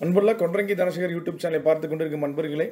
அன்புள்ள கொன்றங்கி தனசேகர் யூடியூப் சேனலை பார்த்து கொண்டிருக்கும் அன்பர்களே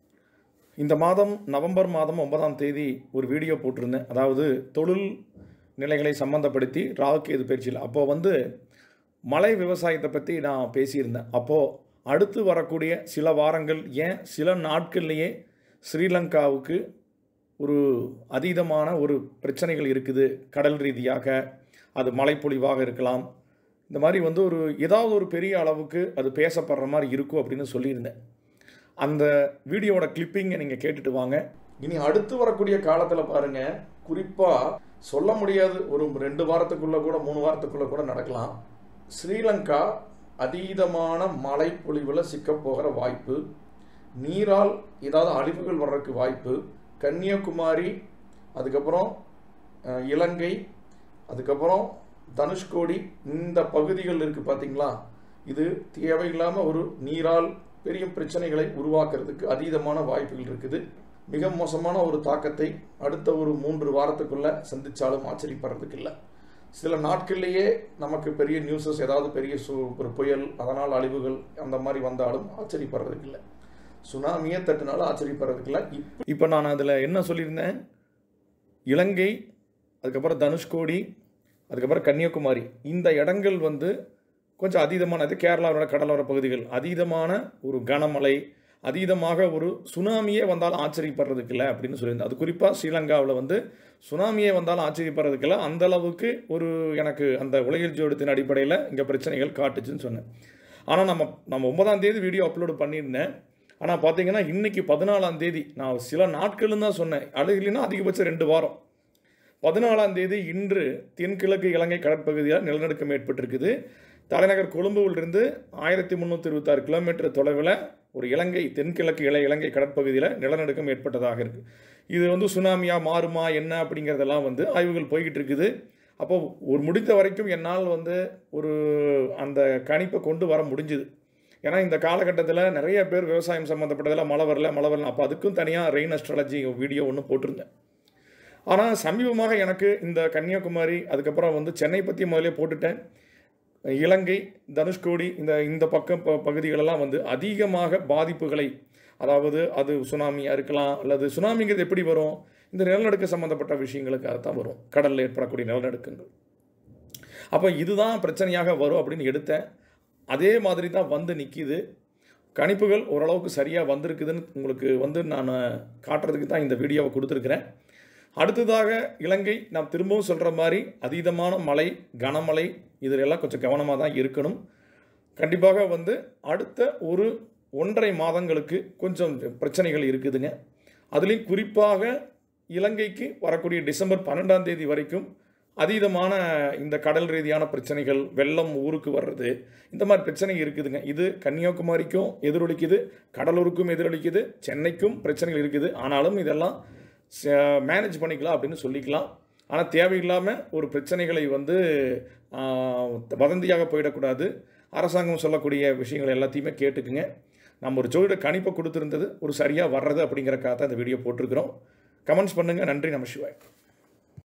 இந்த மாதம் நவம்பர் மாதம் ஒன்பதாம் தேதி ஒரு வீடியோ போட்டிருந்தேன் அதாவது தொழில் நிலைகளை சம்மந்தப்படுத்தி ராகு இது பயிற்சியில் அப்போது வந்து மலை விவசாயத்தை பற்றி நான் பேசியிருந்தேன் அப்போது அடுத்து வரக்கூடிய சில வாரங்கள் ஏன் சில நாட்கள்லேயே ஸ்ரீலங்காவுக்கு ஒரு அதீதமான ஒரு பிரச்சனைகள் இருக்குது கடல் ரீதியாக அது மழைப்பொழிவாக இருக்கலாம் இந்த மாதிரி வந்து ஒரு ஏதாவது ஒரு பெரிய அளவுக்கு அது பேசப்படுற மாதிரி இருக்கும் அப்படின்னு சொல்லியிருந்தேன் அந்த வீடியோவோட கிளிப்பிங்கை நீங்கள் கேட்டுட்டு வாங்க இனி அடுத்து வரக்கூடிய காலத்தில் பாருங்க குறிப்பாக சொல்ல முடியாது ஒரு ரெண்டு வாரத்துக்குள்ள கூட மூணு வாரத்துக்குள்ள கூட நடக்கலாம் ஸ்ரீலங்கா அதீதமான மழை பொழிவில் சிக்க போகிற வாய்ப்பு நீரால் ஏதாவது அழிவுகள் வர்றதுக்கு வாய்ப்பு கன்னியாகுமரி அதுக்கப்புறம் அஹ், இலங்கை அதுக்கப்புறம் தனுஷ்கோடி இந்த பகுதிகள் இருக்குது பார்த்தீங்களா இது தேவையில்லாமல் ஒரு நீரால் பெரிய பிரச்சனைகளை உருவாக்குறதுக்கு அதீதமான வாய்ப்புகள் இருக்குது மிக மோசமான ஒரு தாக்கத்தை அடுத்த ஒரு மூன்று வாரத்துக்குள்ள சந்திச்சாலும் ஆச்சரியப்படுறதுக்கு இல்லை சில நாட்கள்லேயே நமக்கு பெரிய நியூஸஸ் ஏதாவது பெரிய சு ஒரு புயல் அதனால் அழிவுகள் அந்த மாதிரி வந்தாலும் ஆச்சரியப்படுறதுக்கு இல்லை சுனாமியே தட்டுனாலும் ஆச்சரியப்படுறதுக்கு இல்லை இப்போ நான் அதில் என்ன சொல்லியிருந்தேன் இலங்கை அதுக்கப்புறம் தனுஷ்கோடி அதுக்கப்புறம் கன்னியாகுமரி இந்த இடங்கள் வந்து கொஞ்சம் அதீதமானது கேரளாவோட கடலோர பகுதிகள் அதீதமான ஒரு கனமழை அதீதமாக ஒரு சுனாமியே வந்தாலும் ஆச்சரியப்படுறதுக்கு இல்லை அப்படின்னு சொல்லியிருந்தேன் அது குறிப்பாக ஸ்ரீலங்காவில் வந்து சுனாமியே வந்தாலும் ஆச்சரியப்படுறதுக்கு இல்லை அந்த அளவுக்கு ஒரு எனக்கு அந்த உலகில் ஜோடத்தின் அடிப்படையில் இங்கே பிரச்சனைகள் காட்டுச்சுன்னு சொன்னேன் ஆனால் நம்ம நம்ம ஒன்பதாம் தேதி வீடியோ அப்லோடு பண்ணியிருந்தேன் ஆனால் பார்த்தீங்கன்னா இன்னைக்கு பதினாலாம் தேதி நான் சில நாட்கள்னு தான் சொன்னேன் அழுகலினா அதிகபட்சம் ரெண்டு வாரம் பதினாலாம் தேதி இன்று தென்கிழக்கு இலங்கை கடற்பகுதியில் நிலநடுக்கம் ஏற்பட்டிருக்குது தலைநகர் கொழும்புவிலிருந்து ஆயிரத்தி முந்நூற்றி இருபத்தாறு கிலோமீட்டர் தொலைவில் ஒரு இலங்கை தென்கிழக்கு இல இலங்கை கடற்பகுதியில் நிலநடுக்கம் ஏற்பட்டதாக இருக்குது இது வந்து சுனாமியா மாறுமா என்ன அப்படிங்கிறதெல்லாம் வந்து ஆய்வுகள் போய்கிட்டு இருக்குது அப்போ ஒரு முடிந்த வரைக்கும் என்னால் வந்து ஒரு அந்த கணிப்பை கொண்டு வர முடிஞ்சுது ஏன்னா இந்த காலகட்டத்தில் நிறைய பேர் விவசாயம் சம்மந்தப்பட்டதில் மழை வரல மழை வரல அப்போ அதுக்கும் தனியாக ரெயின் அஸ்ட்ராலஜி வீடியோ ஒன்று போட்டிருந்தேன் ஆனால் சமீபமாக எனக்கு இந்த கன்னியாகுமரி அதுக்கப்புறம் வந்து சென்னை பற்றி முதலே போட்டுட்டேன் இலங்கை தனுஷ்கோடி இந்த இந்த பக்கம் ப பகுதிகளெல்லாம் வந்து அதிகமாக பாதிப்புகளை அதாவது அது சுனாமியாக இருக்கலாம் அல்லது சுனாமிங்கிறது எப்படி வரும் இந்த நிலநடுக்க சம்மந்தப்பட்ட விஷயங்களுக்காக தான் வரும் கடலில் ஏற்படக்கூடிய நிலநடுக்கங்கள் அப்போ இதுதான் பிரச்சனையாக வரும் அப்படின்னு எடுத்தேன் அதே மாதிரி தான் வந்து நிற்கிது கணிப்புகள் ஓரளவுக்கு சரியாக வந்திருக்குதுன்னு உங்களுக்கு வந்து நான் காட்டுறதுக்கு தான் இந்த வீடியோவை கொடுத்துருக்குறேன் அடுத்ததாக இலங்கை நான் திரும்பவும் சொல்கிற மாதிரி அதீதமான மழை கனமழை இதிலெல்லாம் கொஞ்சம் கவனமாக தான் இருக்கணும் கண்டிப்பாக வந்து அடுத்த ஒரு ஒன்றரை மாதங்களுக்கு கொஞ்சம் பிரச்சனைகள் இருக்குதுங்க அதுலேயும் குறிப்பாக இலங்கைக்கு வரக்கூடிய டிசம்பர் பன்னெண்டாம் தேதி வரைக்கும் அதீதமான இந்த கடல் ரீதியான பிரச்சனைகள் வெள்ளம் ஊருக்கு வர்றது இந்த மாதிரி பிரச்சனை இருக்குதுங்க இது கன்னியாகுமரிக்கும் எதிரொலிக்குது கடலூருக்கும் எதிரொலிக்குது சென்னைக்கும் பிரச்சனைகள் இருக்குது ஆனாலும் இதெல்லாம் மேனேஜ் பண்ணிக்கலாம் அப்படின்னு சொல்லிக்கலாம் ஆனால் தேவையில்லாமல் ஒரு பிரச்சனைகளை வந்து ஆஹ், வதந்தியாக போயிடக்கூடாது அரசாங்கம் சொல்லக்கூடிய விஷயங்கள் எல்லாத்தையுமே கேட்டுக்குங்க நம்ம ஒரு ஜோதிட கணிப்பை கொடுத்துருந்தது ஒரு சரியாக வர்றது அப்படிங்கிறக்காக தான் இந்த வீடியோ போட்டிருக்கிறோம் கமெண்ட்ஸ் பண்ணுங்கள் நன்றி நம சிவாய்